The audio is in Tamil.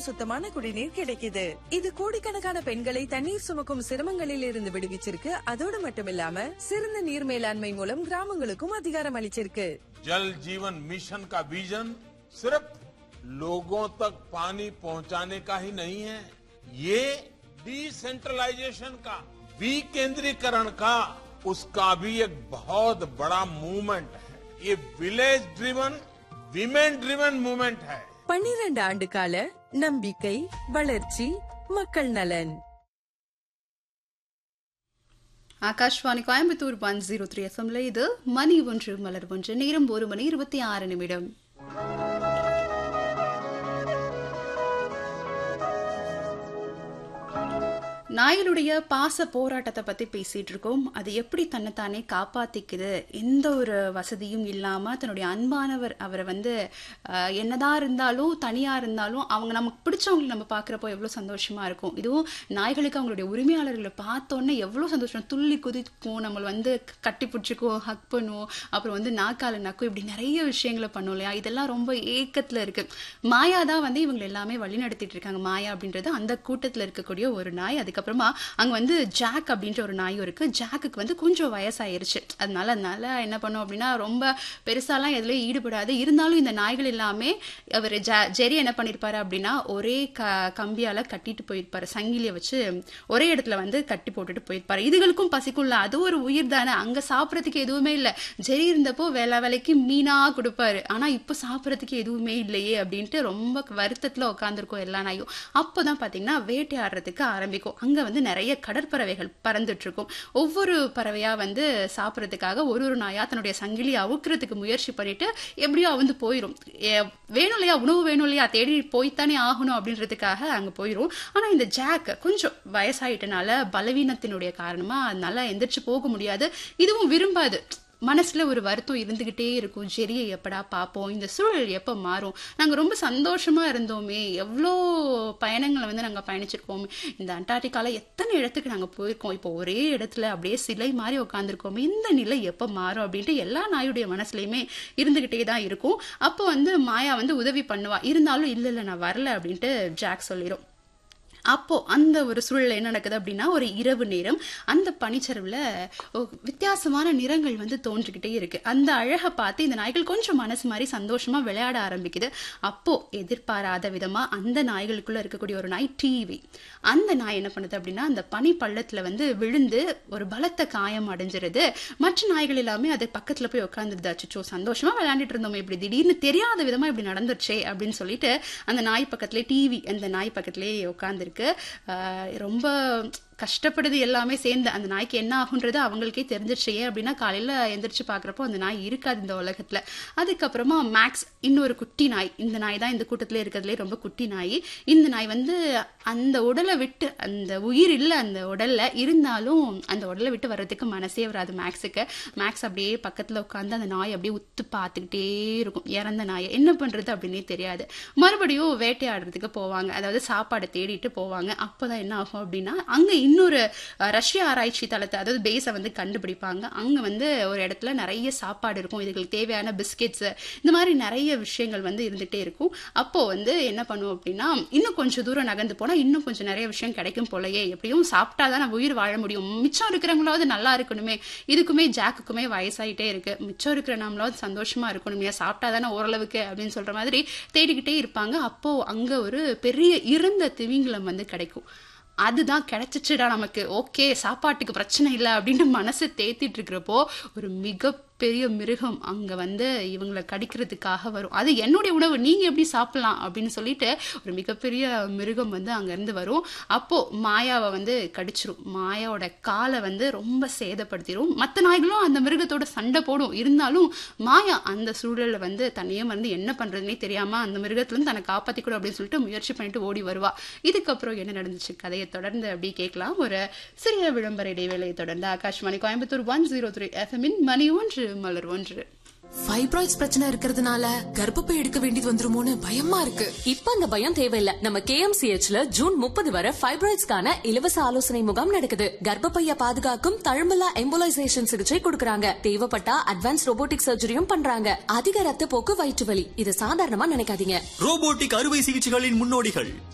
சுத்தமான குடிநீர் கிடைக்குது இது கோடிக்கணக்கான பெண்களை தண்ணீர் சுமக்கும் சிரமங்களில் இருந்து விடுவிச்சிருக்கு அதோடு மட்டுமில்லாம சிறந்த நீர் மேலாண்மை மூலம் கிராமங்களுக்கும் அதிகாரம் அளிச்சிருக்கு जल जीवन मिशन का विजन सिर्फ लोगों तक पानी पहुंचाने का ही नहीं है ये डिसेंट्रलाइजेशन का विकेंद्रीकरण का उसका भी एक बहुत बड़ा मूवमेंट है ये village driven women driven movement है பன்னிரண்டு ஆண்டு கால நம்பிக்கை வளர்ச்சி மக்கள் நலன் Akashvani Coimbatore one zero three எஃப்எம்ல இது மணி ஒன்று மலர் ஒன்று நேரம் ஒரு மணி இருபத்தி ஆறு நிமிடம் நாயலுடைய பாச போராட்டத்தை பத்தி பேசிட்டு இருக்கோம் அது எப்படி தன்னைத்தானே காப்பாத்திக்குது எந்த ஒரு வசதியும் இல்லாம தன்னுடைய அன்பானவர் அவரை வந்து அஹ், என்னதான் இருந்தாலும் தனியா இருந்தாலும் அவங்க நமக்கு பிடிச்சவங்களை நம்ம பாக்குறப்போ எவ்வளவு சந்தோஷமா இருக்கும் இதுவும் நாய்களுக்கு அவங்களுடைய உரிமையாளர்களை பார்த்தோன்னே எவ்வளவு சந்தோஷம் துள்ளி குதிக்கும் நம்மள வந்து கட்டி பிடிச்சிக்கும் ஹக் பண்ணுவோம் அப்புறம் வந்து நாக்கால நக்கும் இப்படி நிறைய விஷயங்களை பண்ணும் இல்லையா இதெல்லாம் ரொம்ப ஏக்கத்துல இருக்கு மாயா தான் வந்து இவங்க எல்லாமே வழி நடத்திட்டு இருக்காங்க மாயா அப்படின்றது அந்த கூட்டத்துல இருக்கக்கூடிய ஒரு நாய் அதுக்கப்புறமா அங்க வந்து ஜாக் அப்படின்ற ஒரு நாயும் இருக்கு ஜாக்குக்கு வந்து கொஞ்சம் வயசாயிருச்சு அதனால அதனால என்ன பண்ணும் அப்படின்னா ரொம்ப பெருசாலாம் எதுலயும் ஈடுபடாது இருந்தாலும் இந்த நாய்கள் எல்லாமே அவர் ஜெரி என்ன பண்ணிருப்பாரு அப்படின்னா ஒரே க கம்பியால கட்டிட்டு போயிருப்பாரு சங்கிலிய வச்சு ஒரே இடத்துல வந்து கட்டி போட்டுட்டு போயிருப்பாரு இதுகளுக்கும் பசிக்கும்ல அது ஒரு உயிர் தானே அங்க சாப்பிடறதுக்கு எதுவுமே இல்ல ஜெரி இருந்தப்போ வேலை வேலைக்கு மீனா கொடுப்பாரு ஆனா இப்ப சாப்பிடறதுக்கு எதுவுமே இல்லையே அப்படின்ட்டு ரொம்ப வருத்தத்துல உட்காந்துருக்கோம் எல்லா நாயும் அப்போதான் பாத்தீங்கன்னா வேட்டையாடுறதுக்கு ஆரம்பிக்கும் அங்க வந்து நிறைய கடற்பறவைகள் பறந்துட்டு இருக்கும் ஒவ்வொரு பறவையா வந்து சாப்பிடறதுக்காக ஒரு ஒரு நாயா தன்னுடைய சங்கிலியை அவுக்கிறதுக்கு முயற்சி பண்ணிட்டு எப்படியோ வந்து போயிரும் ஏ- வேணும் இல்லையா உணவு வேணும் இல்லையா தேடி போய்த்தானே ஆகணும் அப்படின்றதுக்காக அங்க போயிரும் ஆனா இந்த ஜாக் கொஞ்சம் வயசாயிட்டனால பலவீனத்தினுடைய காரணமா அதனால எந்திரிச்சு போக முடியாது இதுவும் விரும்பாது மனசுல ஒரு வருத்தம் இருந்துகிட்டே இருக்கும் ஜெரியை எப்படா பார்ப்போம் இந்த சூழல் எப்ப மாறும் நாங்க ரொம்ப சந்தோஷமா இருந்தோமே எவ்வளோ பயணங்களை வந்து நாங்க பயணிச்சிருக்கோம் இந்த அண்டார்டிகால எத்தனை இடத்துக்கு நாங்க போயிருக்கோம் இப்போ ஒரே இடத்துல அப்படியே சிலை மாதிரி உட்காந்துருக்கோம் இந்த நிலை எப்ப மாறும் அப்படின்ட்டு எல்லா நாயுடைய மனசுலயுமே இருந்துகிட்டே தான் இருக்கும் அப்போ வந்து மாயா வந்து உதவி பண்ணுவா இருந்தாலும் இல்ல இல்ல நான் வரல அப்படின்ட்டு ஜாக் சொல்லிடும் அப்போ அந்த ஒரு சூழல்ல என்ன நடக்குது அப்படின்னா ஒரு இரவு நேரம் அந்த பனிச்சரிவுல ஒ- வித்தியாசமான நிறங்கள் வந்து தோன்றிக்கிட்டே இருக்கு அந்த அழகை பார்த்து இந்த நாய்கள் கொஞ்சம் மனசு மாதிரி சந்தோஷமா விளையாட ஆரம்பிக்குது அப்போ எதிர்பாராத விதமா அந்த நாய்களுக்குள்ள இருக்கக்கூடிய ஒரு நாய் டிவி அந்த நாய் என்ன பண்ணுது அப்படின்னா அந்த பனி பள்ளத்துல வந்து விழுந்து ஒரு பலத்த காயம் அடைஞ்சிருது மற்ற நாய்கள் எல்லாமே அது பக்கத்துல போய் உட்காந்துருது அச்சோ சந்தோஷமா விளையாண்டுட்டு இருந்தோம் இப்படி திடீர்னு தெரியாத விதமா இப்படி நடந்துருச்சே அப்படின்னு சொல்லிட்டு அந்த நாய் பக்கத்துலேயே டிவி அந்த நாய் பக்கத்துலேயே உட்காந்துருக்கு ரொம்ப கஷ்டப்படுது எல்லாமே சேர்ந்து அந்த நாய்க்கு என்ன ஆகுன்றது அவங்களுக்கே தெரிஞ்சிருச்சு ஏன் அப்படின்னா காலையில எந்திரிச்சு பாக்குறப்போ அந்த நாய் இருக்காது இந்த உலகத்துல அதுக்கப்புறமா மேக்ஸ் இன்னொரு குட்டி நாய் இந்த நாய் தான் இந்த கூட்டத்திலே இருக்கிறதுலே ரொம்ப குட்டி நாய் இந்த நாய் வந்து அந்த உடலை விட்டு அந்த உயிர் இல்லை அந்த உடல்ல இருந்தாலும் அந்த உடலை விட்டு வர்றதுக்கு மனசே வராது மேக்ஸுக்கு மேக்ஸ் அப்படியே பக்கத்துல உட்காந்து அந்த நாய் அப்படியே உத்து பார்த்துக்கிட்டே இருக்கும் இறந்த நாயை என்ன பண்றது அப்படின்னே தெரியாது மறுபடியும் வேட்டையாடுறதுக்கு போவாங்க அதாவது சாப்பாடை தேடிட்டு போவாங்க அப்போதான் என்ன ஆகும் அப்படின்னா அங்க இன்னொரு அஹ், ரஷ்ய ஆராய்ச்சி தளத்தை அதாவது பேஸை வந்து கண்டுபிடிப்பாங்க அங்க வந்து ஒரு இடத்துல நிறைய சாப்பாடு இருக்கும் இதுகளுக்கு தேவையான பிஸ்கெட்ஸ் இந்த மாதிரி நிறைய விஷயங்கள் வந்து இருந்துகிட்டே இருக்கும் அப்போ வந்து என்ன பண்ணுவோம் அப்படின்னா இன்னும் கொஞ்சம் தூரம் நகர்ந்து போனா இன்னும் கொஞ்சம் நிறைய விஷயம் கிடைக்கும் போலயே எப்படியும் சாப்பிட்டாதான் நம்ம உயிர் வாழ முடியும் மிச்சம் இருக்கிறவங்களாவது நல்லா இருக்கணுமே இதுக்குமே ஜாக்குக்குமே வயசாயிட்டே இருக்கு மிச்சம் இருக்கிற நம்மளாவது சந்தோஷமா இருக்கணுமே சாப்பிட்டாதானே ஓரளவுக்கு அப்படின்னு சொல்ற மாதிரி தேடிக்கிட்டே இருப்பாங்க அப்போ அங்க ஒரு பெரிய இறந்த திமிங்கலம் வந்து கிடைக்கும் அதுதான் கிடைச்சிச்சுடா நமக்கு ஓகே சாப்பாட்டுக்கு பிரச்சனை இல்லை அப்படின்னு மனசு தேத்திட்டு இருக்கிறப்போ ஒரு மிகப்பெரிய மிருகம் அங்க வந்து இவங்களை கடிக்கிறதுக்காக வரும் அது என்னுடைய உணவு நீங்க எப்படி சாப்பிடலாம் அப்படின்னு சொல்லிட்டு ஒரு மிகப்பெரிய மிருகம் வந்து அங்க இருந்து வரும் அப்போ மாயாவை வந்து கடிச்சிரும் மாயாவோட காலை வந்து ரொம்ப சேதப்படுத்திடும் மற்ற நாய்களும் அந்த மிருகத்தோட சண்டை போடும் இருந்தாலும் மாயா அந்த சூழல்ல வந்து தன்னையே வந்து என்ன பண்றதுனே தெரியாம அந்த மிருகத்துல இருந்து தன்னை காப்பாத்திக்கூடும் அப்படின்னு சொல்லிட்டு முயற்சி பண்ணிட்டு ஓடி வருவா இதுக்கப்புறம் என்ன நடந்துச்சு கதையை தொடர்ந்து அப்படி கேட்கலாம் ஒரு சிறிய விளம்பர இடைவேளையை தொடர்ந்து Akashvani Coimbatore one zero three எஃப்எம்மின் மணி ஒன்று மலர் ஒன்று ஃபைப்ராய்ட்ஸ் பிரச்சனை இருக்கிறதுனால கர்ப்பப்பை எடுக்க வேண்டியது வந்துருமோன்னு பயமா இருக்கு இப்ப அந்த பயம் தேவையில்ல நம்ம கேஎம்சிஹெச்ல ஜூன் முப்பது வரை ஃபைப்ராய்ட்ஸ்க்கான இலவச ஆலோசனை முகாம் நடக்குது கர்ப்பப்பைய பாதுகாக்கும் தழும்பலா எம்போலைசேஷன் சிகிச்சை கொடுக்கறாங்க தேவைப்பட்டா அட்வான்ஸ் ரோபோட்டிக் சர்ஜரியும் பண்றாங்க அதிக ரத்த போக்கு வயிற்று வலி இது சாதாரணமா நினைக்காதீங்க ரோபோட்டிக் அறுவை சிகிச்சைகளின் முன்னோடிகள்